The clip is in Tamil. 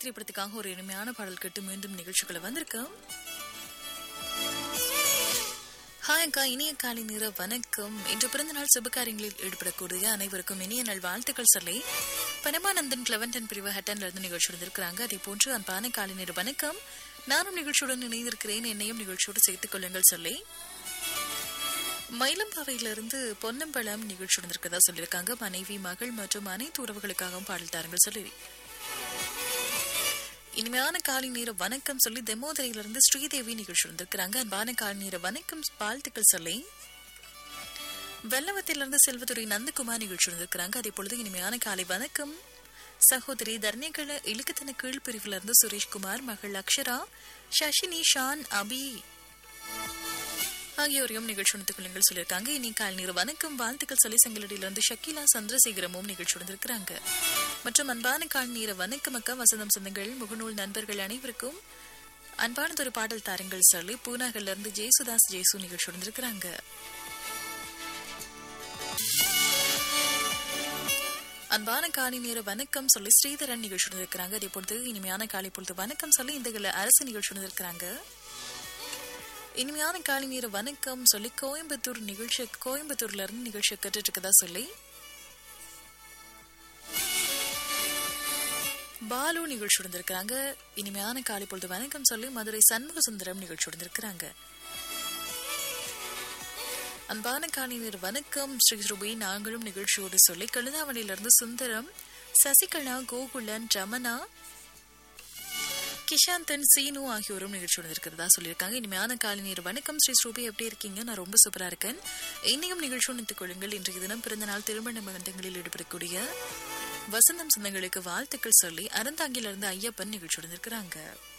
திரைப்படத்துக்காக ஒரு இனிமையான பாடல் கேட்டு மீண்டும் நிகழ்ச்சிக்குள்ள வந்திருக்கோம் ஹாய் அக்கா இனிய காலை நேர வணக்கம் இன்று பிறந்த நாள் சுபகாரியங்களில் ஈடுபடக்கூடிய அனைவருக்கும் இனிய நாள் வாழ்த்துக்கள் சொல்லி பரமானந்தன் கிளவன்டன் பிரிவு ஹட்டன்ல இருந்து நிகழ்ச்சி இருந்திருக்கிறாங்க அதே போன்று அன்பான காலை நேர வணக்கம் நானும் நிகழ்ச்சியுடன் இணைந்திருக்கிறேன் என்னையும் நிகழ்ச்சியோடு சேர்த்துக் கொள்ளுங்கள் சொல்லி மயிலம்பாவையிலிருந்து பொன்னம்பழம் நிகழ்ச்சி இருந்திருக்கதா சொல்லியிருக்காங்க மனைவி மகள் மற்றும் அனைத்து உறவுகளுக்காகவும் பாடல் தாருங்கள் சொல்லி இனிமையான காலை நேர வணக்கம் சொல்லி தெமோதரையிலிருந்து ஸ்ரீதேவி நிகழ்ச்சி இருந்திருக்கிறாங்க அன்பான காலை நேர வணக்கம் வாழ்த்துக்கள் சொல்லி வெள்ளவத்திலிருந்து செல்வதுரை நந்தகுமார் நிகழ்ச்சி இருந்திருக்கிறாங்க அதே பொழுது இனிமையான காலை வணக்கம் சகோதரி தர்ணிகள இழுக்குத்தன கீழ் பிரிவுல இருந்து சுரேஷ்குமார் மகள் அக்ஷரா சஷினி ஷான் அபி ஆகியோரையும் நிகழ்ச்சி உணர்த்துக் சொல்லியிருக்காங்க இனி கால் நீர் வணக்கம் வாழ்த்துக்கள் சொல்லி செங்கலடியிலிருந்து ஷக்கிலா சந்திரசேகரமும் நிகழ்ச்சி உணர்ந்திருக்கிறாங்க மற்றும் அன்பான கால் நீர வணக்கம் அக்கா வசந்தம் சொந்தங்கள் முகநூல் நண்பர்கள் அனைவருக்கும் அன்பானதொரு பாடல் தாருங்கள் சொல்லி பூனாகல்ல இருந்து ஜெயசுதாஸ் ஜெயசு நிகழ்ச்சி உணர்ந்திருக்கிறாங்க அன்பான காலை நேர வணக்கம் சொல்லி ஸ்ரீதரன் நிகழ்ச்சி இருக்கிறாங்க அதே பொழுது இனிமையான காலை பொழுது வணக்கம் சொல்லி இந்த அரசு நிகழ்ச்சி இருக்கிறாங்க இனிமையான காலை நேர வணக்கம் சொல்லி கோயம்புத்தூர் நிகழ்ச்சி கோயம்புத்தூர்ல இருந்து நிகழ்ச்சி கட்டுட்டு இருக்கதா சொல்லி பாலு நிகழ்ச்சி இருந்திருக்கிறாங்க இனிமையான காலை பொழுது வணக்கம் சொல்லி மதுரை சண்முக சுந்தரம் நிகழ்ச்சி இருந்திருக்கிறாங்க அன்பான காலை நேர வணக்கம் ஸ்ரீ ரூபி நாங்களும் நிகழ்ச்சியோடு சொல்லி கழுதாவளியிலிருந்து சுந்தரம் சசிகலா கோகுலன் ரமணா கிஷாந்தன் சீனு ஆகியோரும் நிகழ்ச்சியோடு இருக்கிறதா சொல்லியிருக்காங்க இனிமையான காலை நேர வணக்கம் ஸ்ரீ ஸ்ரூபி எப்படி இருக்கீங்க நான் ரொம்ப சூப்பரா இருக்கேன் இன்னையும் நிகழ்ச்சி நினைத்துக் கொள்ளுங்கள் இன்றைய தினம் பிறந்த நாள் திருமண மகண்டங்களில் ஈடுபடக்கூடிய வசந்தம் சொந்தங்களுக்கு வாழ்த்துக்கள் சொல்லி அறந்தாங்கிலிருந்து ஐயப்பன் நிகழ்ச்சியோடு இருக்கிறாங்க